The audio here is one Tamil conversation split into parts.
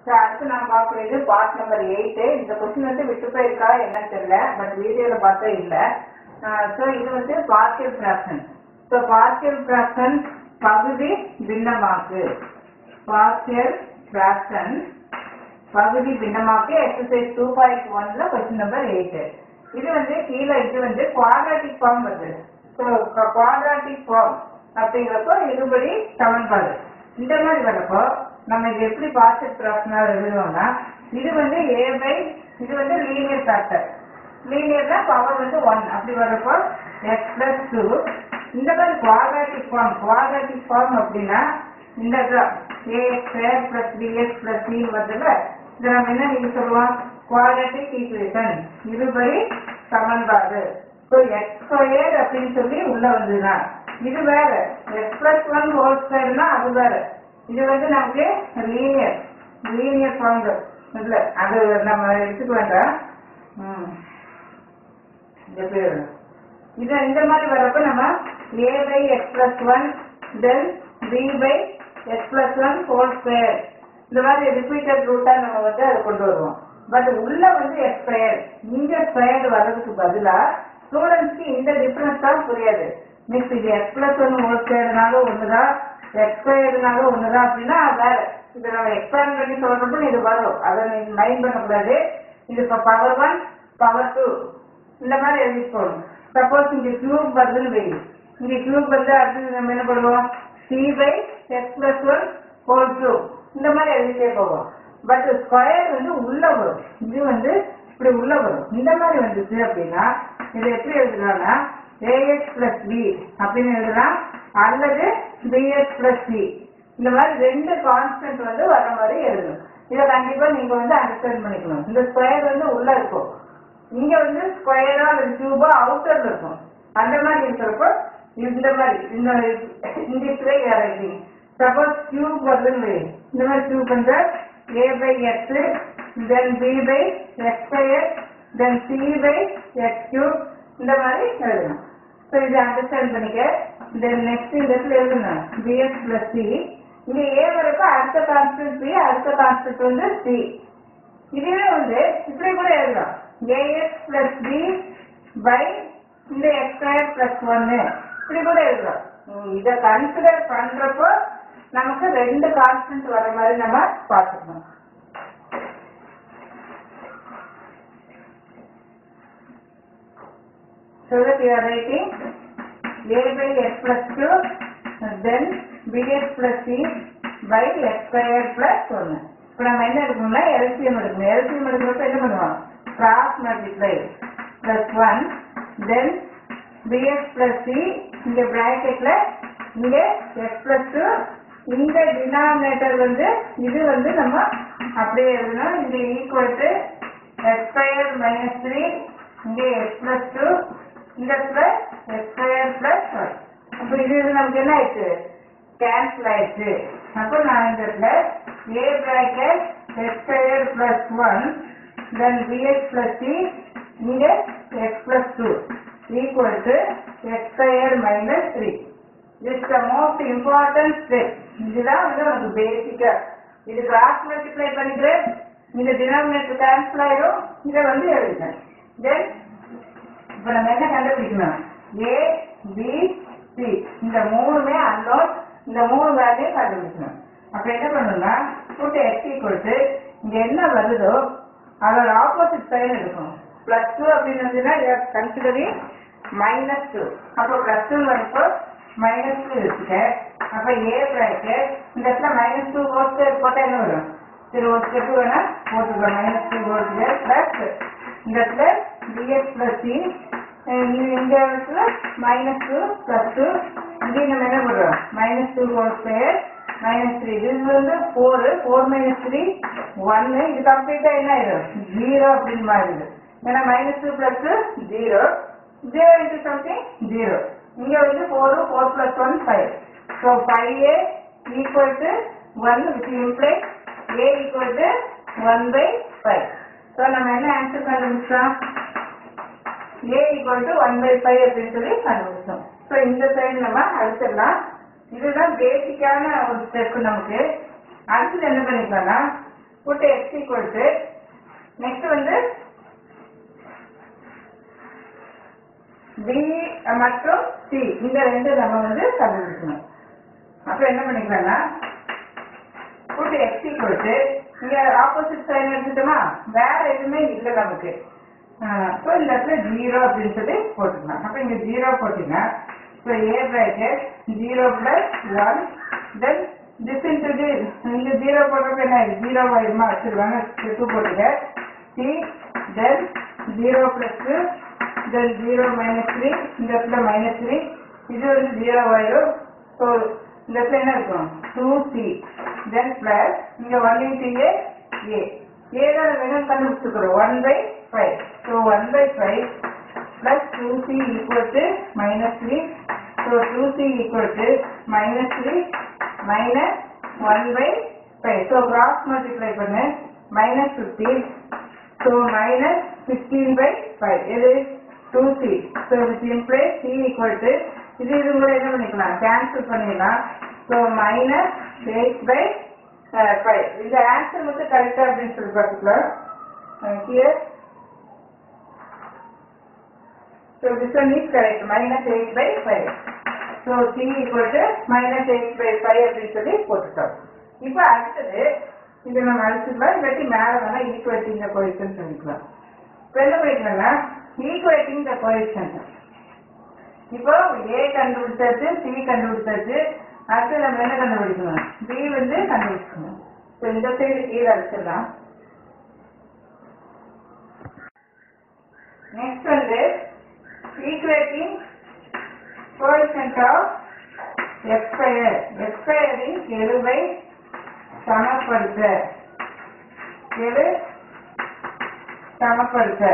ஸோ அடுத்து நான் பார்க்குறது பார்ட் நம்பர் எயிட்டு இந்த கொஸ்டின் வந்து விட்டு போயிருக்கா என்னன்னு தெரியல பட் வீடியோவில் பார்த்தா இல்லை ஸோ இது வந்து partial fraction so partial fraction பகுதி பின்னமாக்கு பார்ஷியல் ஃப்ராக்ஷன் பகுதி பின்னமாக்கு எக்ஸசைஸ் டூ பாயிண்ட் ஒன்ல கொஸ்டின் நம்பர் எயிட் இது வந்து கீழே இது வந்து குவாட்ராட்டிக் ஃபார்ம் வருது ஸோ குவாட்ராட்டிக் ஃபார்ம் அப்படிங்கிறப்போ இருபடி சமன்பாடு இந்த மாதிரி வரப்போ நம்ம இது எப்படி பார்ஷியல் ஃப்ராக்ஷனாக எழுதுவோம்னா இது வந்து ஏ பை இது வந்து லீனியர் ஃபேக்டர் லீனியர்னா பவர் வந்து ஒன் அப்படி வரப்போ எக்ஸ் பிளஸ் டூ இந்த மாதிரி குவாட்ராட்டிக் ஃபார்ம் குவாட்ராட்டிக் ஃபார்ம் அப்படின்னா இந்த A square plus B X plus C வருதுல இதை நம்ம என்ன நீங்க சொல்லுவோம் குவாட்ராட்டிக் ஈக்குவேஷன் இருபடி சமன்பாடு ஸோ எக்ஸ் ஸ்கொயர் அப்படின்னு சொல்லி உள்ள வந்ததுன்னா இது வேற எக்ஸ் பிளஸ் ஒன் ஹோல் ஸ்கொயர்னா அது வேற இது வந்து நமக்கு லீனியர் லீனியர் ஃபார்ம் இல்லை அது நம்ம எடுத்துக்க வேண்டாம் ம் இந்த பேர் இது இந்த மாதிரி வரப்ப நம்ம A by X plus one then B by X plus one whole square இந்த மாதிரி ரிப்பீட்டட் ரூட்டா நம்ம வந்து அதை கொண்டு வருவோம் பட் உள்ள வந்து எக்ஸ் ஸ்கொயர் இங்க ஸ்கொயர் வர்றதுக்கு பதிலா ஸ்டூடெண்ட்ஸ்க்கு இந்த டிஃபரன்ஸ் தான் புரியாது மீன்ஸ் இது எக்ஸ் பிளஸ் ஒன் ஹோல் ஸ்கொயர்னாலும் ஒண்ணுதான் எக்ஸ் ஸ்கொயர்னாலும் ஒண்ணுதான் அப்படின்னா அது வேற இது நம்ம எக்ஸ்பேண்ட் பண்ணி சொல்றப்ப இது வரும் அதை நீங்க மைண்ட் பண்ணக்கூடாது இது இப்போ பவர் ஒன் பவர் டூ இந்த மாதிரி எழுதிட்டு போகணும் சப்போஸ் இங்க கியூப் வருதுன்னு வை இங்க கியூப் வந்து அடுத்து நம்ம என்ன பண்ணுவோம் C by X plus one whole two இந்த மாதிரி எழுதிட்டே போவோம் பட் ஸ்கொயர் வந்து உள்ள வரும் இது வந்து இப்படி உள்ள வரும் இந்த மாதிரி வந்துச்சு அப்படின்னா இதை எப்படி எழுதலாம்னா ஏஎக்ஸ் பிளஸ் பி அப்படின்னு எழுதலாம் அல்லது பிஎக்ஸ் பிளஸ் சி இந்த மாதிரி ரெண்டு கான்ஸ்டன்ட் வந்து வர மாதிரி எழுதணும் இதை கண்டிப்பா நீங்க வந்து அண்டர்ஸ்டாண்ட் பண்ணிக்கணும் இந்த ஸ்கொயர் வந்து உள்ள இருக்கும் இங்க வந்து ஸ்கொயரா அல்லது கியூபா அவுட்டர்ல இருக்கும் அந்த மாதிரி இருக்கிறப்போ இந்த மாதிரி இந்த இந்த இப்படியே இறங்கி சப்போஸ் கியூப் வருதுன்னு வை. இந்த மாதிரி கியூப் வந்து A by X then B by X square then C by X cube இந்த மாதிரி எழுதணும் ஸோ இதை அண்டர்ஸ்டாண்ட் பண்ணிக்க தென் நெக்ஸ்ட் இந்த இடத்துல எழுதணும் பிஎஸ் பிளஸ் சி இங்க ஏ வரப்போ அடுத்த கான்ஸ்டன்ட் பி அடுத்த கான்ஸ்டன்ட் வந்து சி இதுவே வந்து இப்படி கூட எழுதலாம் ஏஎக்ஸ் பிளஸ் பி பை இந்த எக்ஸ் ஸ்கொயர் பிளஸ் ஒன்னு இப்படி கூட எழுதலாம் உம், இதை கன்சிடர் பண்றப்போ நமக்கு ரெண்டு கான்ஸ்டன்ட் வர மாதிரி நம்ம பார்த்துக்கணும் So that you are writing a by x plus 2 then bx plus c by x square plus 1. இப்போ நம்ம என்ன எடுக்கணும்னா எல்சிஎம் எடுக்கணும் எல்சிஎம் எடுக்கிறப்ப என்ன பண்ணுவோம் cross multiply plus one then B X plus C இங்க பிராக்கெட்ல இங்க எக்ஸ் பிளஸ் டூ இந்த டினாமினேட்டர் வந்து இது வந்து நம்ம அப்படியே எழுதணும் இங்க equal to X square minus three இங்க எக்ஸ் பிளஸ் டூ இந்த plus X square plus one அப்போ இது இது நமக்கு என்ன ஆயிடுச்சு கேன்சல் ஆயிடுச்சு அப்போ நான் இந்த plus A bracket X square plus one then B X plus C இங்க X plus two equal to X square minus three it's the most important step இதுதான் வந்து நமக்கு பேசிக்கா இது கிராஸ் மல்டிப்ளை பண்ணிட்டு இந்த டினாமினேட்டர் கேன்சல் ஆயிடும் இதை வந்து எழுதுறேன் தென் இப்ப நம்ம என்ன கண்டுபிடிக்கணும் ஏ பி சி இந்த மூணுமே அன்னோன் இந்த மூணு வேல்யூ கண்டுபிடிக்கணும் அப்ப என்ன பண்ணணும்னா புட்டு எக்ஸ் ஈக்குவல் டு இங்க என்ன வருதோ அதோட ஆப்போசிட் சைடு எடுக்கணும் பிளஸ் டூ அப்படின்னு இருந்ததுன்னா கன்சிடரிங் மைனஸ் டூ அப்போ பிளஸ் டூ வரப்போ மைனஸ் டூ இருக்கு அப்ப ஏ பிராக்கெட் இந்த இடத்துல மைனஸ் டூ ஹோல் ஸ்கொயர் போட்டா என்ன வரும் சரி ஒரு ஸ்டெப் வேணா போட்டுக்கலாம் minus two whole square plus இந்த இடத்துல பிஎக்ஸ் பிளஸ் சி இந்த இடத்துல மைனஸ் டூ பிளஸ் டூ இங்கேயும் நம்ம என்ன பண்ணுறோம் minus two whole square minus three இது வந்து ஃபோர் ஃபோர் மைனஸ் த்ரீ ஒன்னு இது கம்ப்ளீட்டா என்ன ஆயிடும் ஜீரோ அப்படின்னு மாறிடுது ஏன்னா minus two plus zero zero into something zero இங்க வந்து four four plus one five so five A equal to one which imply A equal to one by five so நம்ம என்ன ஆன்சர் கண்டுபிடிச்சோம் A equal to one by five அப்படின்னு சொல்லி கண்டுபிடிச்சோம் ஸோ இந்த சைடு நம்ம அடுத்துடலாம் இதுதான் பேசிக்கான ஒரு ஸ்டெப் நமக்கு அடுத்தது என்ன பண்ணிக்கலாம்னா put X equal to next வந்து பி மற்றும் சி இந்த ரெண்டு நம்ம வந்து கண்டுபிடிக்கணும் அப்ப என்ன பண்ணிக்கலாம்னா புட்டு எக்ஸ் ஈக்குவல் டு இங்க ஆப்போசிட் சைன் எடுத்துட்டோமா வேற எதுவுமே இல்லை நமக்கு ஸோ இந்த இடத்துல ஜீரோ அப்படின்னு சொல்லி போட்டுக்கலாம் அப்ப இங்க ஜீரோ போட்டீங்கன்னா so A bracket zero plus one then this into the இங்க ஜீரோ போடுறப்ப என்ன ஜீரோ ஆயிரமா வச்சிருவாங்க டூ போட்டுக்க C then zero plus two then zero minus three இந்த இடத்துல மைனஸ் த்ரீ இது வந்து ஜீரோ ஆயிரும் ஸோ இந்த இடத்துல என்ன இருக்கும் டூ சி தென் பிளஸ் இங்க one into A A A தான் வேணும் கண்டுபிடிச்சுக்கிறோம் one by five so one by five plus two C equal to minus three so two C equal to minus three minus one by five so cross multiply பண்ணு minus fifteen so minus sixteen by five இது two C so which implies C equal to இது இது கூட என்ன பண்ணிக்கலாம் கேன்சல் பண்ணிடலாம் so minus eight by five இந்த ஆன்சர் மட்டும் கரெக்டா அப்படின்னு சொல்லி பார்த்துக்கலாம் here so this one is correct minus eight by five so C equal to minus eight by five அப்படின்னு சொல்லி போட்டுட்டோம் இப்போ அடுத்தது இது நம்ம அடிச்சுக்கலாம் இல்லாட்டி மேலே வேணா ஈக்குவேட்டிங் த கொயிஷன் சொல்லிக்கலாம் இப்போ என்ன பண்ணிக்கலாம்னா ஈக்குவேட்டிங் த கொயிஷன் இப்போ ஏ கண்டுபிடிச்சாச்சு சி கண்டுபிடிச்சாச்சு அடுத்து நம்ம என்ன கண்டுபிடிக்கணும் பி வந்து கண்டுபிடிக்கணும் இப்போ இந்த சைடு கீழே அடிச்சிடலாம் நெக்ஸ்ட் வந்து equating coefficient of X square X ஸ்கொயரின் கெழுவை சமப்படுத்த கெழு சமப்படுத்த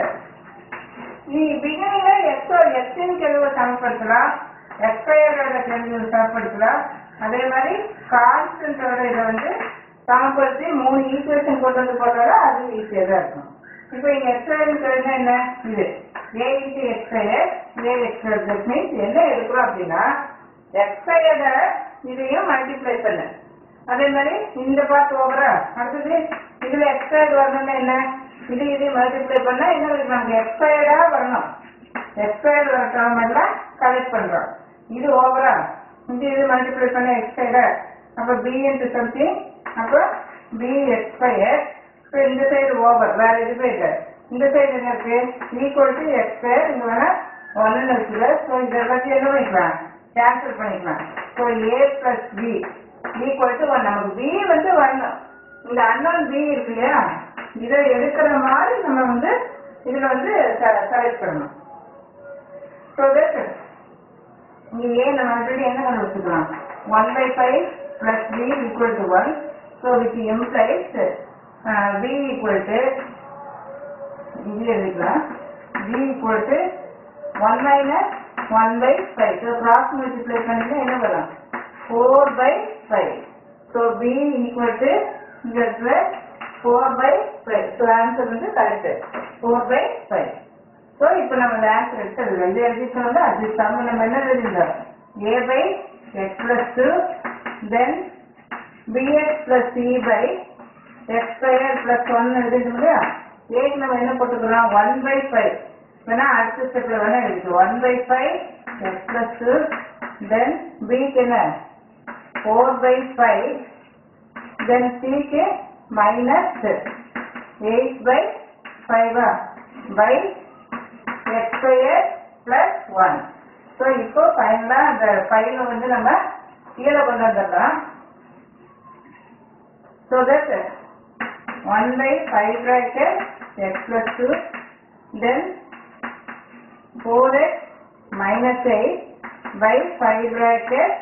நீ பிகினிங்ல எக்ஸ் எக்ஸின் கெழுவை சமப்படுத்தலாம் எக்ஸ் ஸ்கொயரோட கெழுவை சமப்படுத்தலாம் அதே மாதிரி கான்ஸ்டன்டோட இதை வந்து சமப்படுத்தி மூணு ஈக்குவேஷன் கொண்டு வந்து போட்டாலும் அது ஈஸியாக தான் இருக்கும் இப்போ இங்க எக்ஸ் ஸ்கொயர் கெழுனா என்ன இது A into X square A X square that means என்ன எடுக்கிறோம் அப்படின்னா எக்ஸ் ஸ்கொயரை இதையும் மல்டிப்ளை பண்ணு அதே மாதிரி இந்த பார்ட் ஓவரா அடுத்தது இதுல எக்ஸ்ட்ரா வரணும்னா என்ன இது இது மல்டிப்ளை பண்ணா என்ன இருக்கு நமக்கு எக்ஸ்பயர்டா வரணும் எக்ஸ்பயர்ட் வரட்டும் எல்லாம் கலெக்ட் பண்றோம் இது ஓவரா இந்த இது மல்டிப்ளை பண்ண எக்ஸ்பயர்டா அப்ப பி இன்டு சம்திங் அப்போ பி எக்ஸ்பயர் இப்போ இந்த சைடு ஓவர் வேற எதுவுமே இல்லை இந்த சைடு என்ன இருக்கு ஈக்குவல் டு எக்ஸ்பயர் இங்க வேணா ஒன்னு இருக்குல்ல ஸோ இதை எல்லாத்தையும் என்ன பண்ணிக்கலாம் கேன்சல் பண்ணிக்கலாம் so A plus B equal to one நமக்கு பி வந்து வரணும் இந்த அன்னோன் பி இருக்கு இல்லையா இதை எடுக்கிற மாதிரி நம்ம வந்து இதுல வந்து செலக்ட் பண்ணணும் ஸோ தட் இங்க ஏ நம்ம ஆல்ரெடி என்ன கண்டுபிடிச்சுக்கலாம் one by five plus B equal to one so with implies B equal to இங்கே எழுதிக்கலாம் B equal to one minus one by five so cross multiply பண்ணிட்டு என்ன வரும் four by five so B equal to இங்க இருக்கிற four by five so answer வந்து correct four by five so இப்போ நம்ம இந்த ஆன்சர் எடுத்தது இது எழுதிட்டோம்ல அது சம நம்ம என்ன எழுதிருந்தோம் A by X plus two then B X plus C by X square plus one எழுதிட்டோம் இல்லையா ஏக்கு நம்ம என்ன போட்டுக்கிறோம் ஒன் பை ஃபைவ் வேணா அடுத்த ஸ்டெப்ல வேணா எழுதிக்கோ one by five X plus two then பிக்கு என்ன ஃபோர் பை ஃபைவ் தென் சிக்கு மைனஸ் எயிட் பை ஃபைவா by X square plus one so இப்போ ஃபைனலாக அந்த ஃபைலை வந்து நம்ம கீழே கொண்டு வந்துடலாம் so that one by five bracket X plus two then four X minus eight by five bracket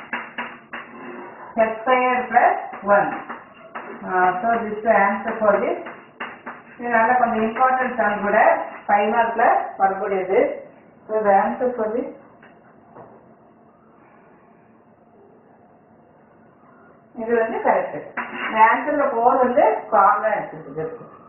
X square plus one so this answer for this இதனால கொஞ்சம் இம்பார்ட்டன்ட் சம் கூட ஃபைவ் மார்க்ல வரக்கூடியது so the answer for this இது வந்து கரெக்ட் இந்த ஆன்சர்ல ஃபோர் வந்து காமனா எடுத்துருக்கு